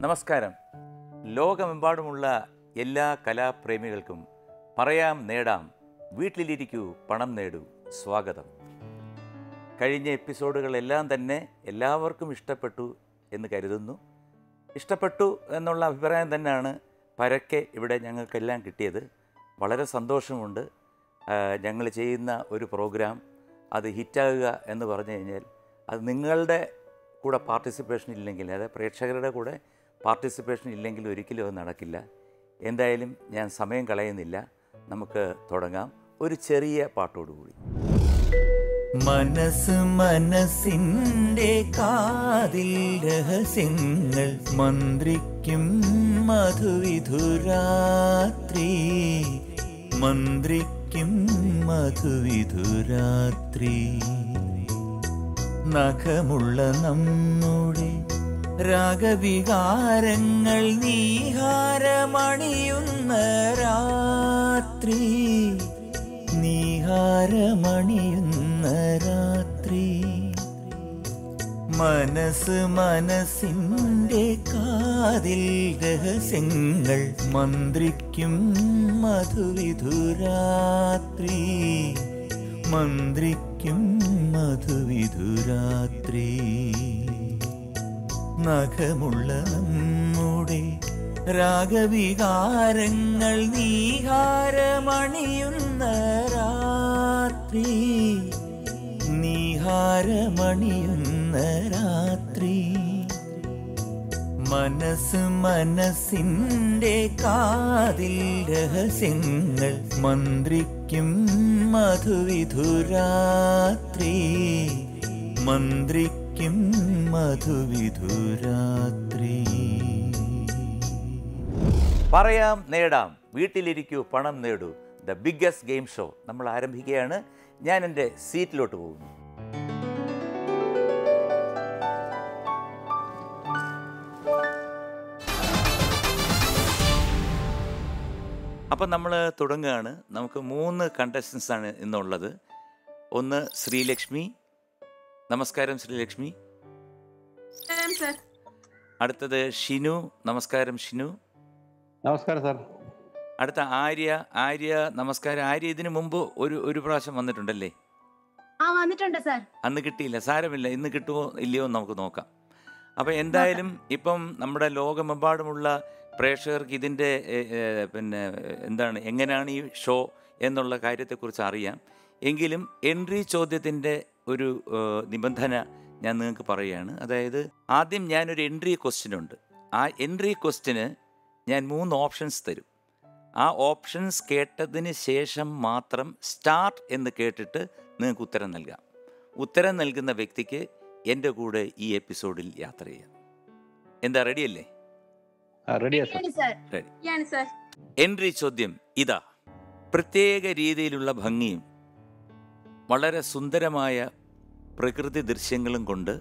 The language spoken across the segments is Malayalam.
നമസ്കാരം ലോകമെമ്പാടുമുള്ള എല്ലാ കലാപ്രേമികൾക്കും പറയാം നേടാം വീട്ടിലിരിക്കൂ പണം നേടൂ സ്വാഗതം കഴിഞ്ഞ എപ്പിസോഡുകളെല്ലാം തന്നെ എല്ലാവർക്കും ഇഷ്ടപ്പെട്ടു എന്ന് കരുതുന്നു ഇഷ്ടപ്പെട്ടു എന്നുള്ള അഭിപ്രായം തന്നെയാണ് പരക്കെ ഇവിടെ ഞങ്ങൾക്കെല്ലാം കിട്ടിയത് വളരെ സന്തോഷമുണ്ട് ഞങ്ങൾ ചെയ്യുന്ന ഒരു പ്രോഗ്രാം അത് ഹിറ്റാകുക എന്ന് പറഞ്ഞു കഴിഞ്ഞാൽ അത് നിങ്ങളുടെ കൂടെ പാർട്ടിസിപ്പേഷൻ ഇല്ലെങ്കിൽ അതായത് പ്രേക്ഷകരുടെ കൂടെ പാർട്ടിസിപ്പേഷൻ ഇല്ലെങ്കിൽ ഒരിക്കലും അത് നടക്കില്ല എന്തായാലും ഞാൻ സമയം കളയുന്നില്ല നമുക്ക് തുടങ്ങാം ഒരു ചെറിയ പാട്ടോടുകൂടി മനസ്സ് മനസ്സിൻ്റെ കാതിൽ രഹസ്യങ്ങൾ മന്ത്രിക്കും മധുവിധുരാത്രി മന്ത്രിക്കും മധുവിധുരാത്രി നഖമുള്ള നമ്മുടെ രാഗവികാരങ്ങൾ നീഹാരമണിയുന്ന രാത്രി നീഹാരമണിയുന്ന രാത്രി മനസ്സ് മനസ്സിൻ്റെ കാതിൽ രഹസ്യങ്ങൾ മന്ത്രിക്കും മധുവിധുരാത്രി മന്ത്രിക്കും മധുവിധുരാത്രി നഖമുള്ള നമ്മുടെ രാഗവികാരങ്ങൾ നീഹാരമണിയുന്ന രാത്രി നീഹാരമണിയുന്ന രാത്രി മനസ്സ് മനസ്സിൻ്റെ കാതിൽ രഹസ്യങ്ങൾ മന്ത്രിക്കും മധുവിധുരാത്രി മന്ത്രിക്കും മധുവിധുരാത്രി പറയാം നേടാം വീട്ടിലിരിക്കൂ പണം നേടൂ ദ ബിഗ്ഗസ്റ്റ് ഗെയിം ഷോ നമ്മൾ ആരംഭിക്കുകയാണ് ഞാൻ എൻ്റെ സീറ്റിലോട്ട് പോകുന്നു അപ്പം നമ്മൾ തുടങ്ങുകയാണ് നമുക്ക് മൂന്ന് കണ്ടസ്റ്റൻസ് ആണ് ഇന്നുള്ളത് ഒന്ന് ശ്രീലക്ഷ്മി നമസ്കാരം ശ്രീലക്ഷ്മി സർ അടുത്തത് ഷിനു നമസ്കാരം ഷിനു നമസ്കാരം സാർ അടുത്ത ആര്യ ആര്യ നമസ്കാരം ആര്യ ഇതിനു മുമ്പ് ഒരു ഒരു പ്രാവശ്യം വന്നിട്ടുണ്ടല്ലേ ആ വന്നിട്ടുണ്ട് സർ അന്ന് കിട്ടിയില്ല സാരമില്ല ഇന്ന് കിട്ടുമോ ഇല്ലയോ എന്ന് നമുക്ക് നോക്കാം അപ്പോൾ എന്തായാലും ഇപ്പം നമ്മുടെ ലോകമെമ്പാടുമുള്ള പ്രേക്ഷകർക്ക് ഇതിൻ്റെ ഏ, ഏ, പിന്നെ എന്താണ് എങ്ങനെയാണ് ഈ ഷോ എന്നുള്ള കാര്യത്തെക്കുറിച്ച് അറിയാം എങ്കിലും എൻട്രി ചോദ്യത്തിൻ്റെ ഒരു ഏ, നിബന്ധന ഞാൻ നിങ്ങൾക്ക് പറയുകയാണ് അതായത് ആദ്യം ഞാനൊരു എൻട്രി ക്വസ്റ്റ്യൻ ഉണ്ട് ആ എൻട്രി ക്വസ്റ്റ്യന് ഞാൻ മൂന്ന് ഓപ്ഷൻസ് തരും ആ ഓപ്ഷൻസ് കേട്ടതിന് ശേഷം മാത്രം സ്റ്റാർട്ട് എന്ന് കേട്ടിട്ട് നിങ്ങൾക്ക് ഉത്തരം നൽകാം ഉത്തരം നൽകുന്ന വ്യക്തിക്ക് എൻ്റെ കൂടെ ഈ എപ്പിസോഡിൽ യാത്ര ചെയ്യാം എന്താ റെഡിയല്ലേ റെഡിയാ സാർ സർ Ready. യാണ് സർ എൻട്രി ചോദ്യം ഇതാ പ്രത്യേക രീതിയിലുള്ള ഭംഗിയും വളരെ സുന്ദരമായ പ്രകൃതി ദൃശ്യങ്ങളും കൊണ്ട്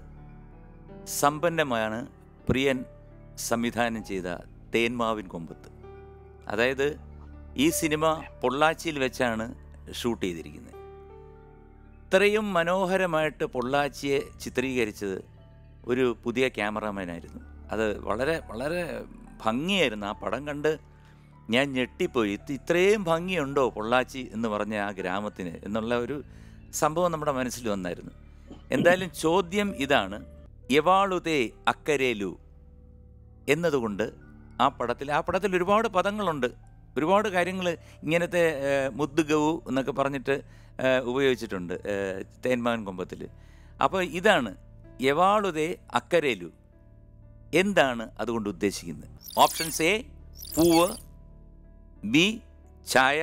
സമ്പന്നമാണ് പ്രിയൻ സംവിധാനം ചെയ്ത തേന്മാവിൻ കൊമ്പത്ത് അതായത് ഈ സിനിമ പൊള്ളാച്ചിയിൽ വെച്ചാണ് ഷൂട്ട് ചെയ്തിരിക്കുന്നത് ഇത്രയും മനോഹരമായിട്ട് പൊള്ളാച്ചിയെ ചിത്രീകരിച്ചത് ഒരു പുതിയ ക്യാമറാമാനായിരുന്നു അത് വളരെ വളരെ ഭംഗിയായിരുന്നു ആ പടം കണ്ട് ഞാൻ ഞെട്ടിപ്പോയി ഇത് ഇത്രയും ഭംഗിയുണ്ടോ പൊള്ളാച്ചി എന്ന് പറഞ്ഞ ആ ഗ്രാമത്തിന് എന്നുള്ള ഒരു സംഭവം നമ്മുടെ മനസ്സിൽ വന്നായിരുന്നു എന്തായാലും ചോദ്യം ഇതാണ് എവാളുതേ അക്കരേലു എന്നതുകൊണ്ട് ആ പടത്തിൽ ആ പടത്തിൽ ഒരുപാട് പദങ്ങളുണ്ട് ഒരുപാട് കാര്യങ്ങൾ ഇങ്ങനത്തെ ഏഹ്, മുദ്ദുഗവു എന്നൊക്കെ പറഞ്ഞിട്ട് ഏഹ്, ഉപയോഗിച്ചിട്ടുണ്ട് ഏഹ്, തേന്മാൻ കൊമ്പത്തിൽ അപ്പോൾ ഇതാണ് എവാളുതേ അക്കരേലു എന്താണ് അതുകൊണ്ട് ഉദ്ദേശിക്കുന്നത് ഓപ്ഷൻസ് എ പൂവ് ബി ചായ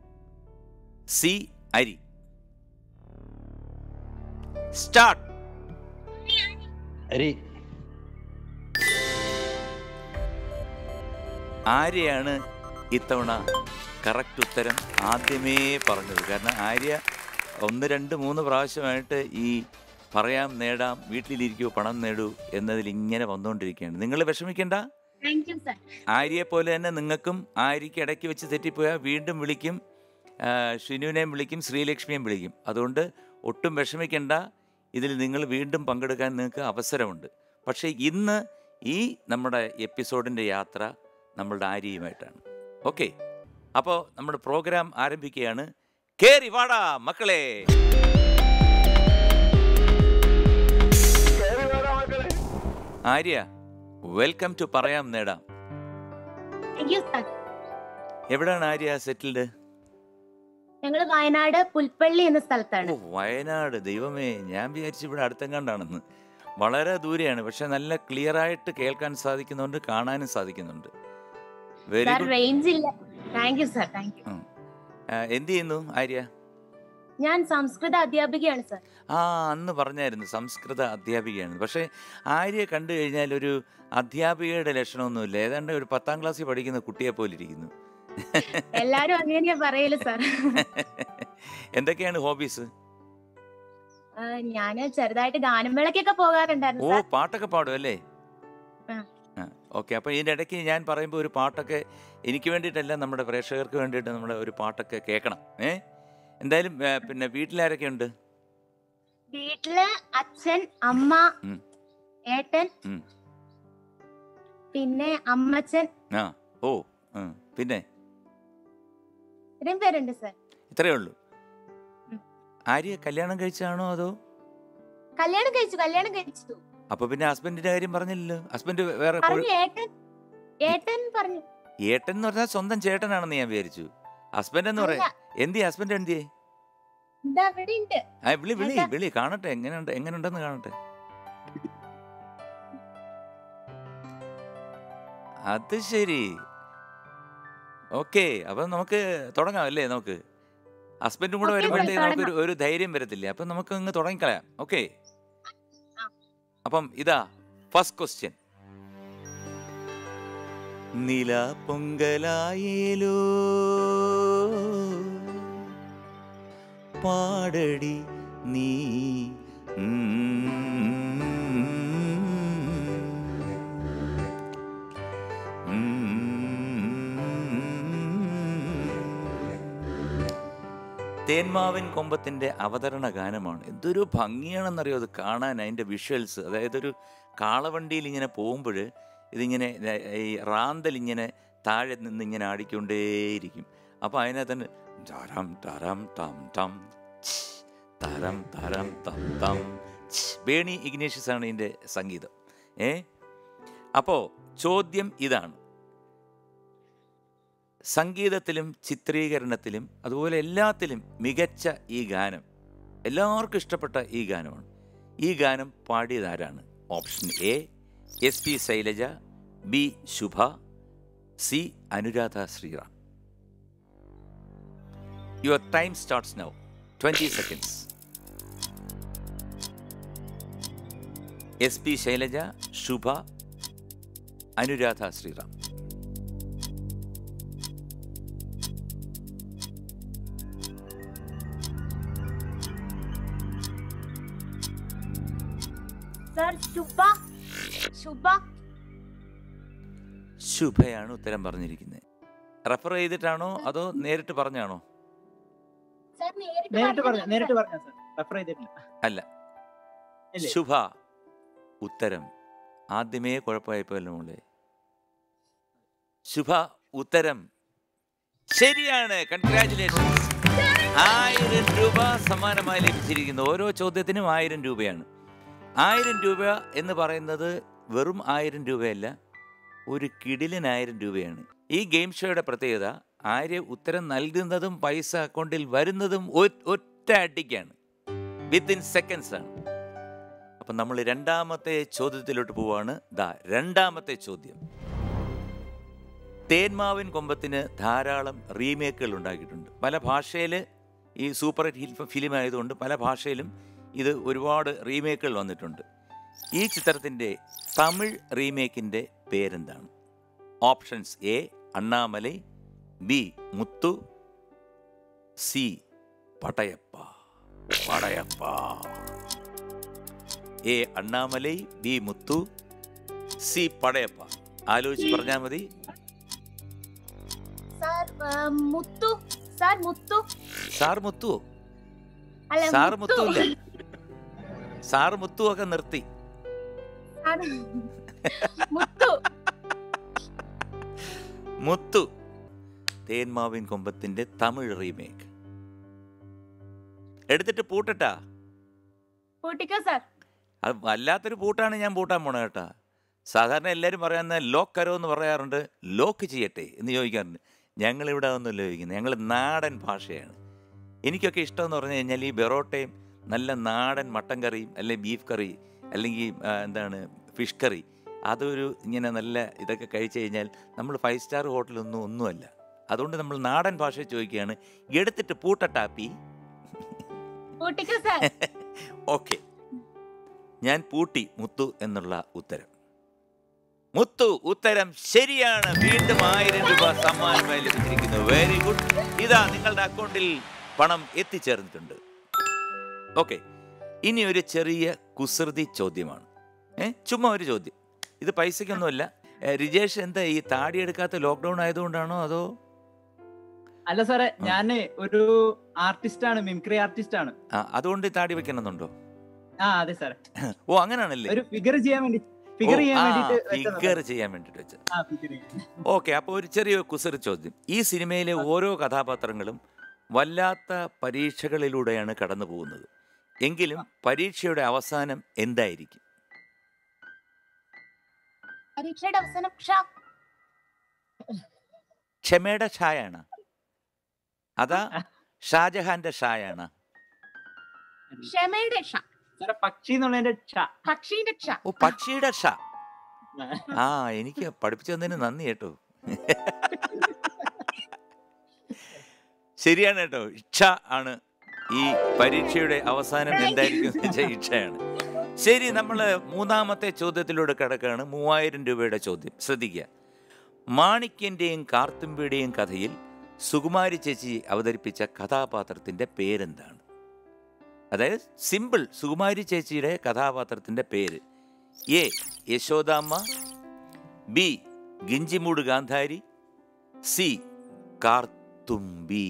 സി അരി സ്റ്റാർട്ട് അരി ആര്യയാണ് ഇത്തവണ കറക്റ്റ് ഉത്തരം ആദ്യമേ പറഞ്ഞത് കാരണം ആര്യ ഒന്ന് രണ്ട് മൂന്ന് പ്രാവശ്യമായിട്ട് ഈ പറയാം നേടാം വീട്ടിലിരിക്കൂ പണം നേടൂ എന്നതിൽ ഇങ്ങനെ വന്നുകൊണ്ടിരിക്കുകയാണ് നിങ്ങൾ വിഷമിക്കേണ്ട താങ്ക് യു സർ ആര്യയെ പോലെ തന്നെ നിങ്ങൾക്കും ആര്യയ്ക്ക് ഇടയ്ക്ക് വെച്ച് തെറ്റിപ്പോയാൽ വീണ്ടും വിളിക്കും ആ, ഷിനുവിനെയും വിളിക്കും ശ്രീലക്ഷ്മിയെയും വിളിക്കും അതുകൊണ്ട് ഒട്ടും വിഷമിക്കേണ്ട ഇതിൽ നിങ്ങൾ വീണ്ടും പങ്കെടുക്കാൻ നിങ്ങൾക്ക് അവസരമുണ്ട് പക്ഷേ ഇന്ന് ഈ നമ്മുടെ എപ്പിസോഡിൻ്റെ യാത്ര നമ്മളുടെ ആര്യയുമായിട്ടാണ് ഓക്കെ അപ്പോൾ നമ്മുടെ പ്രോഗ്രാം ആരംഭിക്കുകയാണ് കേറി വാടാ മക്കളെ ആര്യ വെൽക്കം ടു പറയാം നേടാം താങ്ക് യു സാർ എവിടെയാണ് ആര്യ സെറ്റിൽഡ് ഞങ്ങൾ വയനാട് പുൽപ്പള്ളി എന്ന സ്ഥലത്താണ് ഓ വയനാട് ദൈവമേ ഞാൻ വിചാരിച്ചു ഇവിടെ അടുത്തെങ്ങാണ്ടാണെന്ന് വളരെ ദൂരെയാണ് പക്ഷെ നല്ല ക്ലിയർ ആയിട്ട് കേൾക്കാൻ സാധിക്കുന്നുണ്ട് കാണാനും സാധിക്കുന്നുണ്ട് വെരി സാർ ഗുഡ് റേഞ്ച് ഇല്ല thank you sir thank you എന്ത് ചെയ്യുന്നു ആര്യ ഞാൻ സംസ്കൃത അധ്യാപികയാണ് സാർ ആ അന്ന് പറഞ്ഞായിരുന്നു സംസ്കൃത അധ്യാപികയാണ് പക്ഷേ ആര്യ കണ്ടു കഴിഞ്ഞാൽ ഒരു അധ്യാപികയുടെ ലക്ഷണമൊന്നുമില്ല ഏതാണ്ട് ഒരു പത്താം ക്ലാസ്സിൽ പഠിക്കുന്ന കുട്ടിയെ പോലെ ഇരിക്കുന്നു എല്ലാരും അങ്ങനെയാ പറയല് സാർ എന്തൊക്കെയാണ് ഹോബീസ് ഞാന് ചെറുതായിട്ട് ഗാനമേളക്കൊക്കെ പോകാറുണ്ടായിരുന്നു ഓ സാർ പാട്ടൊക്കെ പാടും അല്ലേ ആ. ആ ഓക്കെ അപ്പോൾ ഇതിൻ്റെ ഇടയ്ക്ക് ഞാൻ പറയുമ്പോൾ ഒരു പാട്ടൊക്കെ എനിക്ക് വേണ്ടിയിട്ടല്ല നമ്മുടെ പ്രേക്ഷകർക്ക് വേണ്ടിയിട്ട് നമ്മുടെ ഒരു പാട്ടൊക്കെ കേൾക്കണം ഏ എന്തായാലും ഏ, പിന്നെ വീട്ടിലാരൊക്കെ ഉണ്ട് വീട്ടില് അച്ഛൻ അമ്മ ഉം. ഏട്ടൻ ഉം. പിന്നെ അമ്മച്ചൻ ആ ഓ ആ, പിന്നെ ഇത്രയും പേരുണ്ട് സാർ ഇത്രയേ ഉള്ളൂ ഉം. ആര്യ കല്യാണം കഴിച്ചാണോ അതോ കല്യാണം കഴിച്ചു കല്യാണം കഴിച്ചു അപ്പൊ പിന്നെ ഹസ്ബൻഡിന്റെ കാര്യം പറഞ്ഞില്ലല്ലോ ഹസ്ബൻഡ് വേറെ കോഴി- പറഞ്ഞു ഏട്ടൻ ഏട്ടൻ പറഞ്ഞു ഏട്ടൻ എന്ന് പറഞ്ഞാൽ സ്വന്തം ചേട്ടനാണെന്ന് ഞാൻ വിചാരിച്ചു ഹസ്ബൻഡ് എന്ന് പറയാം എന്തി ഹസ്ബൻഡ് എന്തിയേ ഇതാ അവിടെ ഉണ്ട് ആ വിളി വിളി ഏട്ടാ. വിളി കാണട്ടെ എങ്ങനെയുണ്ട് എങ്ങനെയുണ്ടെന്ന് കാണട്ടെ അത് ശരി ഓക്കെ അപ്പൊ നമുക്ക് തുടങ്ങാം അല്ലേ നമുക്ക് ഹസ്ബൻഡും കൂടെ Okay, വരുമ്പോഴത്തേക്ക് തുടങ്ങാം. നമുക്ക് ഒരു ധൈര്യം വരത്തില്ല അപ്പൊ നമുക്ക് അങ്ങ് തുടങ്ങിക്കളയാം ഓക്കെ ആ. അപ്പം ഇതാ ഫസ്റ്റ് ക്വസ്റ്റ്യൻ നില പൊങ്കലായേലോ പാടടി നീ തേന്മാവിൻ കൊമ്പത്തിന്റെ അവതരണ ഗാനമാണ് എന്തൊരു ഭംഗിയാണെന്നറിയോ അത് കാണാൻ അതിൻ്റെ വിഷ്വൽസ് അതായത് ഒരു കാളവണ്ടിയിൽ ഇങ്ങനെ പോകുമ്പോൾ ഇതിങ്ങനെ ര- ഈ റാന്തൽ ഇങ്ങനെ താഴെ നിന്ന് ഇങ്ങനെ ആടിക്കൊണ്ടേയിരിക്കും അപ്പോൾ അതിനകത്ത് തന്നെ തരം തരം ടം ടം ഛ്, തരം തരം തം ടം ഛ്. ബേണി ഇഗ്നേഷ്യസ് ആണ് ഇതിൻ്റെ സംഗീതം ഏ അപ്പോൾ ചോദ്യം ഇതാണ് സംഗീതത്തിലും ചിത്രീകരണത്തിലും അതുപോലെ എല്ലാത്തിലും മികച്ച ഈ ഗാനം എല്ലാവർക്കും ഇഷ്ടപ്പെട്ട ഈ ഗാനമാണ് ഈ ഗാനം പാടിയതാരാണ് option A S P Shailaja B Shubha C Anuradha Sriram your time starts now twenty seconds S P Shailaja Shubha Anuradha Sriram sir Shubha Shubha ശുഭയാണ് ഉത്തരം പറഞ്ഞിരിക്കുന്നത് റെഫർ ചെയ്തിട്ടാണോ അതോ നേരിട്ട് പറഞ്ഞാണോ സാർ നേരിട്ട് പറഞ്ഞു പറഞ്ഞതാണ് നേരിട്ട് സാർ. പറഞ്ഞു സാർ റെഫർ ചെയ്തിട്ടില്ല അല്ല ഇല്ലേ? ശുഭ ഉത്തരം ആദ്യമേ കുഴപ്പമായപ്പോഴല്ലോ മോളെ ശുഭ ഉത്തരം ശരിയാണ് കൺഗ്രാചുലേഷൻ ആയിരം രൂപ സമ്മാനമായി ലഭിച്ചിരിക്കുന്നു ഓരോ ചോദ്യത്തിനും ആയിരം രൂപയാണ് ആയിരം രൂപ എന്ന് പറയുന്നത് വെറും ആയിരം രൂപയല്ല ഒരു കിടിലനായിരം രൂപയാണ് ഈ ഗെയിം ഷോയുടെ പ്രത്യേകത ആര്യ ഉത്തരം നൽകുന്നതും പൈസ അക്കൗണ്ടിൽ വരുന്നതും ഒ- ഒറ്റ അടിക്കാണ് വിത്തിൻ സെക്കൻഡ്സ് ആണ് അപ്പം നമ്മൾ രണ്ടാമത്തെ ചോദ്യത്തിലോട്ട് പോവാണ് ദാ രണ്ടാമത്തെ ചോദ്യം തേന്മാവിൻ കൊമ്പത്തിന് ധാരാളം റീമേക്കുകൾ ഉണ്ടാക്കിയിട്ടുണ്ട് പല ഭാഷയിൽ ഈ സൂപ്പർ ഹിറ്റ് ഫിലിം ആയതുകൊണ്ട് പല ഭാഷയിലും ഇത് ഒരുപാട് റീമേക്കുകൾ വന്നിട്ടുണ്ട് ഈ ചിത്രത്തിൻ്റെ തമിഴ് റീമേക്കിൻ്റെ പേരെന്താണ് options A Annamalai B Muthu C Padayappa Padayappa A Annamalai B Muthu C Padayappa ആലോചിച്ച് പറഞ്ഞാൽ മതി സാർ ആ, മുത്തു സാർ മുത്തു സാർ മുത്തുവോ അല്ല സാർ മുത്തു. മുത്തുമില്ല സാർ മുത്തു ഒക്കെ നിർത്തി സാർ- മുത്തു മുത്തു തേന്മാവിൻ കൊമ്പത്തിന്റെ തമിഴ് റീമേക്ക് എടുത്തിട്ട് പൂട്ടട്ടാ പൂട്ടിക്കോ സാർ അത് വല്ലാത്തൊരു പൂട്ടാണ് ഞാൻ പൂട്ടാൻ പോണ കേട്ടാ സാധാരണ എല്ലാവരും പറയുന്ന ലോക്ക് കരോ എന്ന് പറയാറുണ്ട് ലോക്ക് ചെയ്യട്ടെ എന്ന് ചോദിക്കാറുണ്ട് ഞങ്ങളിവിടെ ഒന്നുമില്ല ചോദിക്കുന്നത് ഞങ്ങൾ നാടൻ ഭാഷയാണ് എനിക്കൊക്കെ ഇഷ്ടമെന്ന് പറഞ്ഞു കഴിഞ്ഞാൽ ഈ ബെറോട്ടയും നല്ല നാടൻ മട്ടൻ കറിയും അല്ലെങ്കിൽ ബീഫ് കറി അല്ലെങ്കിൽ ആ, എന്താണ് ഫിഷ് കറി അതൊരു ഇങ്ങനെ നല്ല ഇതൊക്കെ കഴിച്ചു കഴിഞ്ഞാൽ നമ്മൾ ഫൈവ് സ്റ്റാർ ഹോട്ടലൊന്നും ഒന്നുമല്ല അതുകൊണ്ട് നമ്മൾ നാടൻ ഭാഷ ചോദിക്കുകയാണ് എടുത്തിട്ട് പൂട്ടട്ടാപ്പി പൂട്ടിക്കോ സാർ ഓക്കെ ഞാൻ പൂട്ടി മുത്തു എന്നുള്ള ഉത്തരം മുത്തു ഉത്തരം ശരിയാണ് വീണ്ടും ആയിരം രൂപ സമ്മാനമായി ലഭിച്ചിരിക്കുന്നു വെരി ഗുഡ് ഇതാ നിങ്ങളുടെ അക്കൗണ്ടിൽ പണം എത്തിച്ചേർന്നിട്ടുണ്ട് ഓക്കെ ഇനി ഒരു ചെറിയ കുസൃതി ചോദ്യമാണ് ഏ ചുമ്മാ ഒരു ചോദ്യം ഇത് പൈസയ്ക്കൊന്നുമല്ല ഏ, റിജേഷ് എന്താ ഈ താടി എടുക്കാത്ത ലോക്ക്ഡൗൺ ആയതുകൊണ്ടാണോ അതോ അല്ല സാറേ ഞാൻ ഒരു ആർട്ടിസ്റ്റ് ആണ് മിമിക്രി ആർട്ടിസ്റ്റ് ആണ് ആ, അതുകൊണ്ട് ഈ താടി വെക്കണമെന്നുണ്ടോ ആ അതെ സാറേ ഓ അങ്ങനാണല്ലേ ഒരു ഫിഗർ ചെയ്യാൻ വേണ്ടി ഫിഗർ ചെയ്യാൻ വേണ്ടിട്ട് വെച്ചതാ ഫിഗർ സാറേ. ചെയ്യാൻ വേണ്ടിട്ട് വെച്ചത് ആ ഫിഗർ ചെയ്യാൻ ഓക്കെ അപ്പോൾ ഒരു ചെറിയ കുസൃ ചോദ്യം ഈ സിനിമയിലെ ഓരോ കഥാപാത്രങ്ങളും വല്ലാത്ത പരീക്ഷകളിലൂടെയാണ് കടന്നു പോകുന്നത് എങ്കിലും പരീക്ഷയുടെ അവസാനം എന്തായിരിക്കും പരീക്ഷയുടെ അവസാനം ക്ഷ ക്ഷമയുടെ ഷായാണ് അതാ ഷാജഹാന്റെ ഷായാണ് ക്ഷമയുടെ ക്ഷ സാറേ പക്ഷി എന്നുള്ളതിന്റെ ക്ഷ പക്ഷീന്റെ ക്ഷ ഓ പക്ഷിയുടെ ഷ ആ എനിക്ക് പഠിപ്പിച്ചു തന്നതിന് നന്ദി കേട്ടോ ശരിയാണ് കേട്ടോ ഇച്ഛ ആണ് ഈ പരീക്ഷയുടെ അവസാനം എന്തായിരിക്കും എന്ന് വെച്ചാൽ ഇച്ഛയാണ് ശരി നമ്മൾ മൂന്നാമത്തെ ചോദ്യത്തിലൂടെ കിടക്കുകയാണ് മൂവായിരം രൂപയുടെ ചോദ്യം ശ്രദ്ധിക്കുക മാണിക്യന്റെയും കാർത്തുമ്പിയുടെയും കഥയിൽ സുകുമാരി ചേച്ചി അവതരിപ്പിച്ച കഥാപാത്രത്തിന്റെ പേരെന്താണ് അതായത് സിമ്പിൾ സുകുമാരി ചേച്ചിയുടെ കഥാപാത്രത്തിന്റെ പേര് A Yashodamma B Ginjimoodu Gandhari C Karthumbi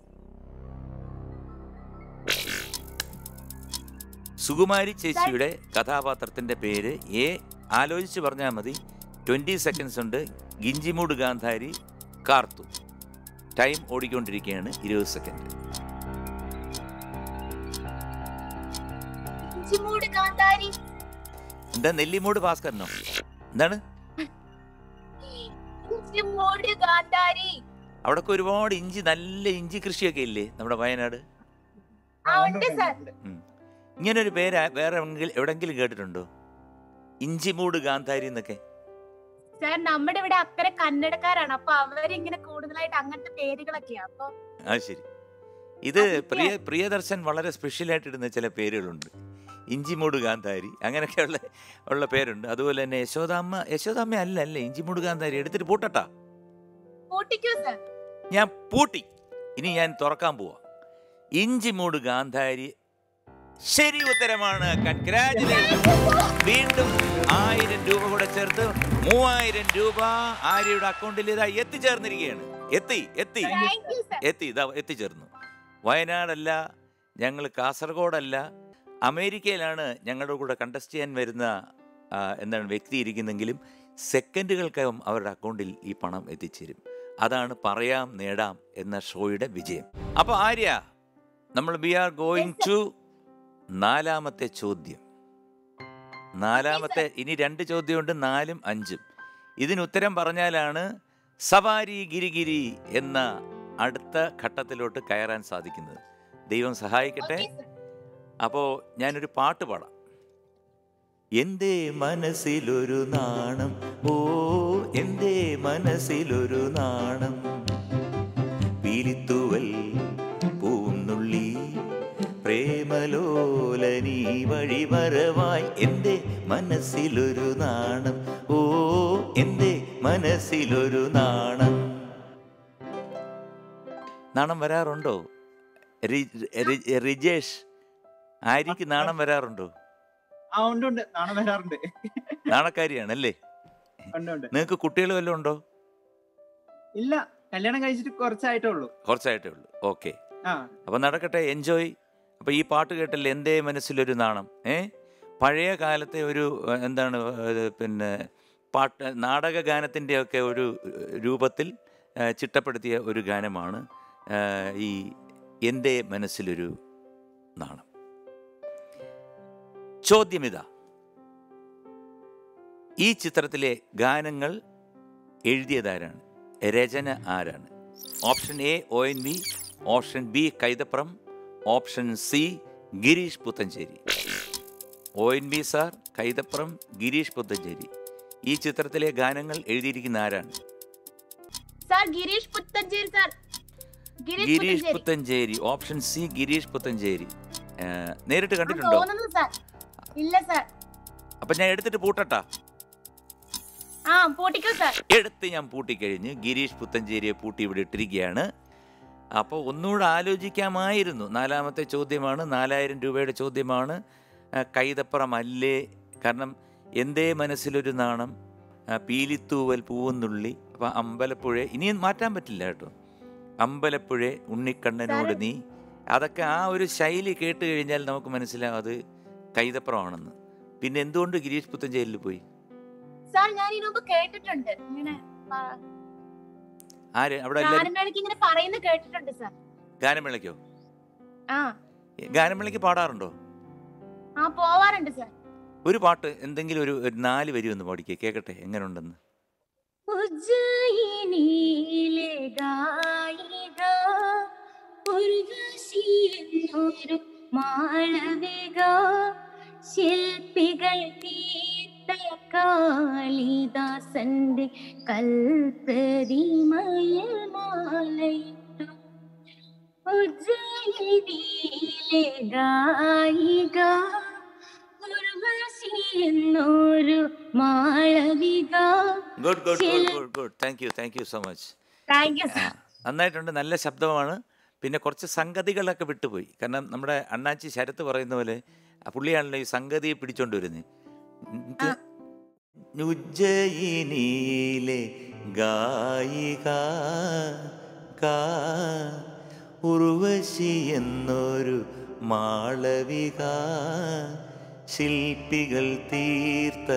Sukumari ചേച്ചിയുടെ കഥാപാത്രത്തിന്റെ പേര് എ ആലോചിച്ച് പറഞ്ഞാൽ മതി ട്വന്റി സെക്കൻഡ്സ് ഉണ്ട് ഗിഞ്ചിമൂട് ഗാന്ധാരി കാർത്തു ടൈം ഓടിക്കൊണ്ടിരിക്കുകയാണ് ഇരുപത് സെക്കൻഡ് ഇഞ്ചിമൂട് കാന്താരി എന്താ നെല്ലിമൂട് ഭാസ്കരനോ എന്താണ് ഇഞ്ചിമൂട് കാന്താരി അവിടൊക്കെ ഒരുപാട് ഇഞ്ചി നല്ല ഇഞ്ചി കൃഷിയൊക്കെ ഇല്ലേ നമ്മുടെ വയനാട് ആ ഉണ്ട് സാർ ഇങ്ങനെ ഒരു പേര് വേറെ എവിടെങ്കിലും- എവിടെങ്കിലും കേട്ടിട്ടുണ്ടോ ഇഞ്ചിമൂട് ഗാന്ധാരി എന്നൊക്കെ സാർ നമ്മുടെ ഇവിടെ അക്കരെ കന്നഡക്കാരാണ് അപ്പൊ അവരിങ്ങനെ കൂടുതലായിട്ട് അങ്ങനത്തെ പേരുകളൊക്കെയാ അപ്പൊ ആ ശരി ഇത് അതൊക്കെ- പ്രിയ പ്രിയദർശൻ വളരെ സ്പെഷ്യലായിട്ട് ഇടുന്ന ചില പേരുകളുണ്ട് ഇഞ്ചിമൂട് ഗാന്ധാരി അങ്ങനെയൊക്കെയുള്ള ഉള്ള പേരുണ്ട് അതുപോലെ തന്നെ യശോദാമ്മ യശോദാമ്മ അല്ല അല്ലേ ഇഞ്ചിമൂട് ഗാന്ധാരി എടുത്തിട്ട് പൂട്ടട്ടാ പൂട്ടിക്കോ സാർ ഞാൻ പൂട്ടി ഇനി ഞാൻ തുറക്കാൻ പോവാ ഇഞ്ചിമൂട് ഗാന്ധാരി ശരി ഉത്തരമാണ് കൺഗ്രാചുലേഷൻ വീണ്ടും ആയിരം രൂപ കൂടെ ചേർത്ത് മൂവായിരം രൂപ ആര്യയുടെ അക്കൗണ്ടിൽ ഇതാ എത്തിച്ചേർന്നിരിക്കുകയാണ് എത്തി എത്തി താങ്ക് യു സാർ എത്തി ഇതാ എത്തിച്ചേർന്നു വയനാടല്ല ഞങ്ങൾ കാസർഗോഡല്ല അമേരിക്കയിലാണ് ഞങ്ങളുടെ കൂടെ കണ്ടസ്റ്റ് ചെയ്യാൻ വരുന്ന ആ, എന്താണ് വ്യക്തി ഇരിക്കുന്നെങ്കിലും സെക്കൻഡുകൾക്കകം അവരുടെ അക്കൗണ്ടിൽ ഈ പണം എത്തിച്ചേരും അതാണ് പറയാം നേടാം എന്ന ഷോയുടെ വിജയം അപ്പോൾ ആര്യ നമ്മൾ വി ആർ ഗോയിങ് ടു നാലാമത്തെ ചോദ്യം നാലാമത്തെ ഇനി രണ്ട് ചോദ്യമുണ്ട് നാലും അഞ്ചും ഇതിന് ഉത്തരം പറഞ്ഞാലാണ് സവാരി ഗിരിഗിരി എന്ന അടുത്ത ഘട്ടത്തിലോട്ട് കയറാൻ സാധിക്കുന്നത് ദൈവം സഹായിക്കട്ടെ ഓക്കേ, സാർ. അപ്പോൾ ഞാനൊരു പാട്ട് പാടാം എൻ്റെ മനസ്സിലൊരു നാണം ഓ എൻ്റെ മനസ്സിലൊരു നാണം പീലിത്തൂവൽ പൂന്നുള്ളി പ്രേമലോലനീ വഴിമറവായി എൻ്റെ മനസ്സിലൊരു നാണം ഓ എൻ്റെ മനസ്സിലൊരു നാണം നാണം വരാറുണ്ടോ രി- രി- റിജേഷ് ആര്യക്ക് നാണം വരാറുണ്ടോ ആ ഉണ്ട് ഉണ്ട് നാളെ വരാറുണ്ട് നാണക്കാരിയാണല്ലേ ഉണ്ട് ഉണ്ട് നിങ്ങൾക്ക് കുട്ടികൾ വല്ലതും ഉണ്ടോ ഇല്ല കല്യാണം കഴിച്ചിട്ട് കുറച്ചായിട്ടേ ഉള്ളൂ കുറച്ചായിട്ടേ ഉള്ളൂ ഓക്കെ ആ അപ്പം നടക്കട്ടെ എൻജോയ് അപ്പം ഈ പാട്ട് കേട്ടല്ലേ എൻ്റെ മനസ്സിലൊരു നാണം ഏ പഴയ കാലത്തെ ഒരു ഏഹ്, എന്താണ് ഏഹ്, പിന്നെ പാട്ട് നാടക ഗാനത്തിൻ്റെയൊക്കെ ഒരു ഏഹ്, രൂപത്തിൽ ഏഹ്, ചിട്ടപ്പെടുത്തിയ ഒരു ഗാനമാണ് ഏഹ്, ഈ എൻ്റെ മനസ്സിലൊരു നാണം ചോദ്യമിതാ ഈ ചിത്രത്തിലെ ഗാനങ്ങൾ എഴുതിയതാരാണ് രചന ആരാണ് option A O N V option B Kaithapram option C Girish Puthenchery O N V sir Kaithapram Girish Puthenchery ഈ ചിത്രത്തിലെ ഗാനങ്ങൾ എഴുതിയിരിക്കുന്ന ആരാണ് sir Girish Puthenchery sir Girish Girish Puthenchery Puthenchery option C Girish Puthenchery ഏ, നേരിട്ട് ആ, കണ്ടിട്ടുണ്ടോ തോന്നുന്നു സാർ ഇല്ല സാർ അപ്പൊ ഞാൻ എടുത്തിട്ട് പൂട്ടട്ടാ ആ പൂട്ടിക്കോ സാർ എടുത്ത് ഞാൻ പൂട്ടിക്കഴിഞ്ഞ് ഗിരീഷ് പുത്തഞ്ചേരിയെ പൂട്ടി ഇവിടെ ഇട്ടിരിക്കുകയാണ് അപ്പോൾ ഒന്നുകൂടെ ആലോചിക്കാമായിരുന്നു നാലാമത്തെ ചോദ്യമാണ് നാലായിരം രൂപയുടെ ചോദ്യമാണ് ആ, കൈതപ്പുറം അല്ലേ കാരണം എന്തേ മനസ്സിലൊരു നാണം ആ, പീലിത്തൂവൽ പൂവുന്നുള്ളി അപ്പം അമ്പലപ്പുഴ ഇനിയും മാറ്റാൻ പറ്റില്ല കേട്ടോ അമ്പലപ്പുഴ ഉണ്ണിക്കണ്ണനോട് നീ അതൊക്കെ ആ ഒരു ശൈലി കേട്ട് കഴിഞ്ഞാൽ നമുക്ക് മനസ്സിലാവും അത് കൈതപ്പുറമാണെന്ന് പിന്നെ എന്തുകൊണ്ട് ഗിരീഷ് പുത്തഞ്ചേരിയിൽ പോയി സാർ ഞാൻ ഇതിനു മുമ്പ് കേട്ടിട്ടുണ്ട് ഇങ്ങനെ ആ, ആര് അവിടെ എല്ലാവരും ഗാനമേളയ്ക്ക് ഇങ്ങനെ പറയുന്ന കേട്ടിട്ടുണ്ട് സാർ ഗാനമേളയ്ക്കോ ആ ഗാനമേളയ്ക്ക് പാടാറുണ്ടോ ആ പോവാറുണ്ട് സാർ ഒരു പാട്ട് എന്തെങ്കിലും ഒരു ഒരു നാല് വരി ഒന്ന് പാടിക്കേ കേക്കട്ടെ എങ്ങനെ ഉണ്ടെന്ന് ഉജ്ജയിനിയിലെ ഗായിക ഉർവശി എന്നൊരു മാളവിക ശില്പികൾ തീർത്ത കാളിദാസന്റെ കൽപ്രതിമയിൽ മാലയിട്ടു ഉജ്ജയിനിയിലെ ഗായിക ഉർവശി എന്നൊരു മാളവിക ഗുഡ് ഗുഡ് ഗുഡ് ശിൽ- good good thank you thank you so much thank you sir നന്നായിട്ടുണ്ട് നല്ല ശബ്ദമാണ് പിന്നെ കുറച്ച് സംഗതികളൊക്കെ വിട്ടുപോയി കാരണം നമ്മുടെ അണ്ണാച്ചി ശരത്ത് പറയുന്ന പോലെ ആ പുള്ളിയാണല്ലോ ഈ സംഗതിയെ പിടിച്ചോണ്ട് വരുന്നത് ആ. ഉജ്ജയിനിയിലെ ഗായിക കാ ഉർവശി എന്നൊരു മാളവിക ശില്പികൾ തീർത്ത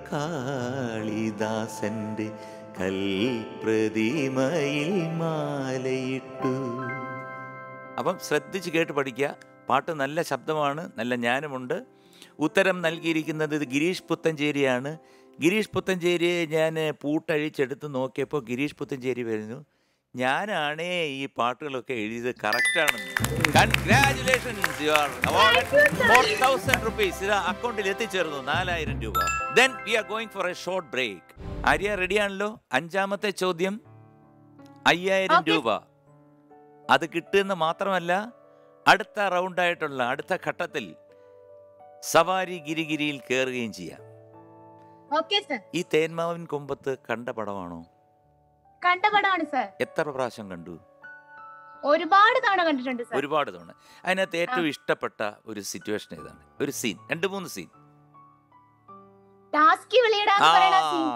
കാളിദാസന്റെ കൽപ്രതിമയിൽ മാലയിട്ടു അപ്പം ശ്രദ്ധിച്ച് കേട്ട് പഠിക്കുക പാട്ട് നല്ല ശബ്ദമാണ് നല്ല ജ്ഞാനമുണ്ട് ഉത്തരം നൽകിയിരിക്കുന്നത് ഇത് ഗിരീഷ് പുത്തഞ്ചേരിയാണ് ഗിരീഷ് പുത്തഞ്ചേരിയെ ഞാൻ പൂട്ടഴിച്ചെടുത്ത് നോക്കിയപ്പോൾ ഗിരീഷ് പുത്തഞ്ചേരി വരുന്നു ഞാനാണേ ഈ പാട്ടുകളൊക്കെ എഴുതിയത് കറക്റ്റാണെന്ന് congratulations you are four thousand rupees ഇത് അക്കൗണ്ടിൽ എത്തിച്ചേർന്നു നാലായിരം രൂപ then we are going for a short break Arya റെഡിയാണല്ലോ അഞ്ചാമത്തെ ചോദ്യം അയ്യായിരം Okay. രൂപ അത് കിട്ടുമെന്ന് മാത്രമല്ല അടുത്ത റൗണ്ടായിട്ടുള്ള അടുത്ത ഘട്ടത്തിൽ സവാരി ഗിരിഗിരിയിൽ കയറുകയും ചെയ്യാം ഓക്കെ സർ ഈ തേന്മാവിൻ കൊമ്പത്ത് കണ്ട പടമാണോ കണ്ട പടമാണ് സർ എത്ര പ്രാവശ്യം കണ്ടു ഒരുപാട് തവണ കണ്ടിട്ടുണ്ട് സർ ഒരുപാട് തവണ അതിനകത്ത് ഏറ്റവും ഇഷ്ടപ്പെട്ട ഒരു സിറ്റുവേഷൻ ഏതാണ് ഒരു സീൻ രണ്ട് മൂന്ന് സീൻ ടാസ്കി വിളിയിടാന്ന് പറയണ scene.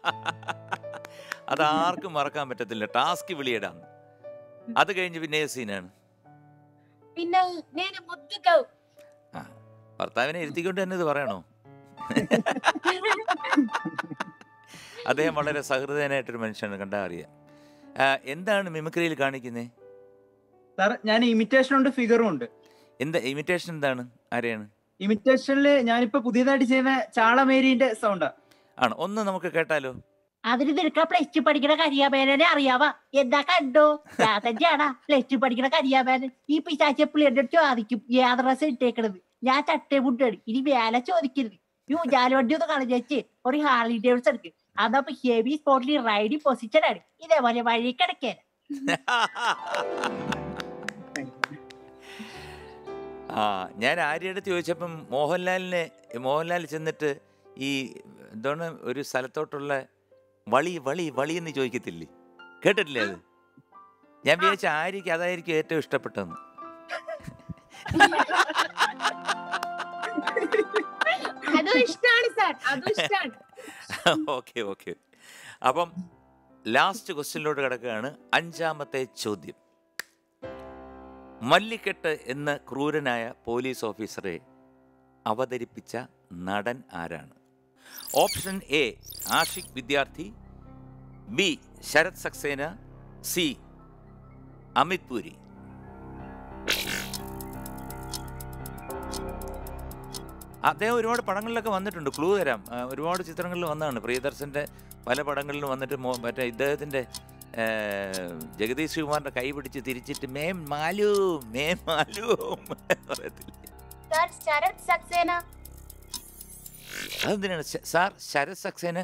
അത് ആർക്കും മറക്കാൻ പറ്റത്തില്ല ടാസ്ക് വിളിയിടാന്ന് അത് കഴിഞ്ഞ് പിന്നെ ഏത് സീനാണ് പിന്നെ నేను ముద్దుకో ആ ഭർത്താവിനെ ഇരുത്തിക്കൊണ്ട് തന്നെ ഇത് പറയണോ അദ്ദേഹം വളരെ സഹൃദയനായിട്ടൊരു മനുഷ്യനാണ് കണ്ടാൽ അറിയാം ആ, എന്താണ് മിമിക്രിയിൽ കാണിക്കുന്നത് സാർ ഞാൻ ഇമിറ്റേഷൻ ഉണ്ട് ഫിഗറും ഉണ്ട് എന്താ ഇമിറ്റേഷൻ എന്താണ് ആരെയാണ് ഇമിറ്റേഷനിൽ ഞാനിപ്പോ പുതിയതായിട്ട് ചെയ്യുന്ന ചാളമേരിന്റെ സൗണ്ടാ ആണ് ഒന്ന് നമുക്ക് കേട്ടാലോ അവര് നിനക്ക് പ്ലസ് ടു പഠിക്കണ കരിയാമേനെ അറിയാവാ എന്താ കണ്ടോ ഞാൻ തന്നെയാണാ പ്ലസ് ടു പഠിക്കണ കരിയാമേനൻ ഈ പിശാച്ച പിള്ളേരുടെ അടുത്ത് ചോദിക്കും ഏത് ഡ്രസ് ഇട്ടേക്കണത് ഞാൻ ചട്ടേ മുട്ടാണ് ഇനി വേല ചോദിക്കരുത് യു ജാലുവണ്ടി ഒന്ന് കളഞ്ഞേച്ച് ഒരു ഹാർലി ഡേവിഡ്സ് എടുക്ക് അതപ്പോ ഹെവി സ്പോട്ടിൽ റൈഡിങ് പൊസിഷൻ ആണ് ഇതേപോലെ വഴി കിടക്കാൻ ആ ഞാൻ ആര്യയുടെ അടുത്ത് ചോദിച്ചപ്പം മോഹൻലാലിനെ മോഹൻലാൽ ചെന്നിട്ട് ഈ എന്താണ് ഒരു സ്ഥലത്തോട്ടുള്ള വളി വളി വളി എന്ന് ചോദിക്കത്തില്ലേ കേട്ടിട്ടില്ലേ അത് ഞാൻ വിചാരിച്ച ആര്യക്ക് അതായിരിക്കും ഏറ്റവും ഇഷ്ടപ്പെട്ടതെന്ന് അതും ഇഷ്ടാണ് സാർ അതും ഇഷ്ടാണ് ഓക്കെ ഓക്കെ അപ്പം ലാസ്റ്റ് ക്വസ്റ്റ്യനിലോട്ട് കിടക്കുകയാണ് അഞ്ചാമത്തെ ചോദ്യം മല്ലിക്കെട്ട് എന്ന ക്രൂരനായ പോലീസ് ഓഫീസറെ അവതരിപ്പിച്ച നടൻ ആരാണ് option A Ashish Vidyarthi B Sharat Saxena C Amit Puri അദ്ദേഹം ഒരുപാട് പടങ്ങളിലൊക്കെ വന്നിട്ടുണ്ട് ക്ലൂ തരാം ആ, ഒരുപാട് ചിത്രങ്ങളിൽ വന്നതാണ് പ്രിയദർശൻ്റെ പല പടങ്ങളിലും വന്നിട്ട് മോ- മറ്റേ ഇദ്ദേഹത്തിൻ്റെ ഏ, ജഗദീഷ് കുമാറിൻ്റെ കൈ പിടിച്ച് തിരിച്ചിട്ട് മേം മാലു മേം മാലു എന്ന് പറയത്തില്ലേ സർ ശരത് സക്സേന അതെന്തിനാണ് ശ- സാർ ശരത് സക്സേന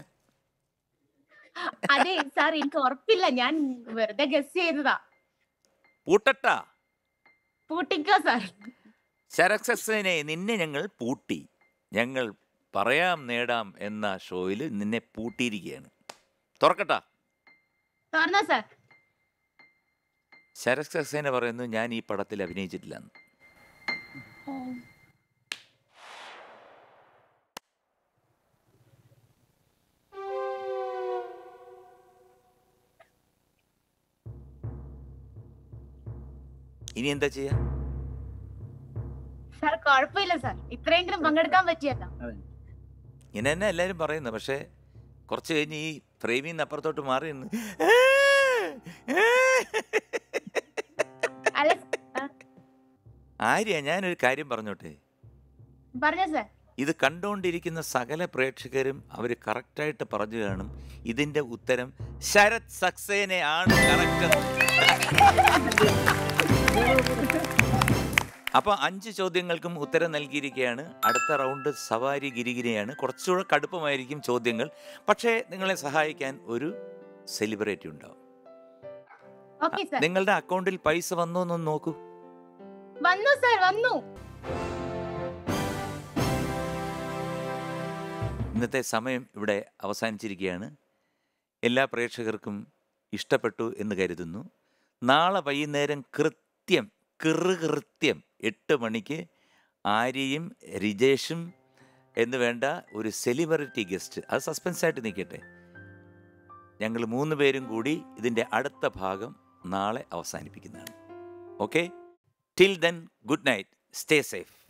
അതെ സാർ എനിക്ക് ഉറപ്പില്ല ഞാൻ വെറുതെ ഗസ് ചെയ്തതാ പൂട്ടട്ട പൂട്ടിക്കോ സാർ ശരത് സക്സേനെ നിന്നെ ഞങ്ങൾ പൂട്ടി ഞങ്ങൾ പറയാം നേടാം എന്ന ഷോയിൽ നിന്നെ പൂട്ടിയിരിക്കുകയാണ് തുറക്കട്ടാ തുറന്നോ സാർ ശരത് സക്സേന പറയുന്നു ഞാൻ ഈ പടത്തിൽ അഭിനയിച്ചിട്ടില്ലെന്ന് ഇനി എന്താ ചെയ്യാ സാർ കുഴപ്പമില്ല സാർ ഇത്രയെങ്കിലും പങ്കെടുക്കാൻ പറ്റിയല്ലോ ഇങ്ങനെ തന്നെ എല്ലാവരും പറയുന്നു പക്ഷേ കുറച്ച് കഴിഞ്ഞ് ഈ ഫ്രെയിമിൽ നിന്ന് അപ്പുറത്തോട്ട് മാറി നിന്ന് അല്ല ആര്യ ഞാനൊരു കാര്യം പറഞ്ഞോട്ടെ പറഞ്ഞോ സാർ ഇത് കണ്ടുകൊണ്ടിരിക്കുന്ന സകല പ്രേക്ഷകരും അവർ കറക്റ്റായിട്ട് പറഞ്ഞു കാണും ഇതിൻ്റെ ഉത്തരം ശരത് സക്സേന ആണ് കറക്റ്റ് അപ്പോൾ അഞ്ച് ചോദ്യങ്ങൾക്കും ഉത്തരം നൽകിയിരിക്കുകയാണ് അടുത്ത റൗണ്ട് സവാരി ഗിരിഗിരിയാണ് കുറച്ചുകൂടെ കടുപ്പമായിരിക്കും ചോദ്യങ്ങൾ പക്ഷേ നിങ്ങളെ സഹായിക്കാൻ ഒരു സെലിബ്രിറ്റി ഉണ്ടാവും ഓക്കെ സാർ നിങ്ങളുടെ അക്കൗണ്ടിൽ പൈസ വന്നോ എന്നൊന്ന് നോക്കൂ വന്നു സാർ വന്നു ഇന്നത്തെ സമയം ഇവിടെ അവസാനിച്ചിരിക്കുകയാണ് എല്ലാ പ്രേക്ഷകർക്കും ഇഷ്ടപ്പെട്ടു എന്ന് കരുതുന്നു നാളെ വൈകുന്നേരം കൃത്യം കിറു കൃത്യം എട്ട് മണിക്ക് ആര്യയും റിജേഷും എന്ന് വേണ്ട ഒരു സെലിബ്രിറ്റി ഗസ്റ്റ് അത് സസ്പെൻസായിട്ട് നിൽക്കട്ടെ ഞങ്ങൾ മൂന്ന് പേരും കൂടി ഇതിൻ്റെ അടുത്ത ഭാഗം നാളെ അവസാനിപ്പിക്കുന്നതാണ് okay till then good night stay safe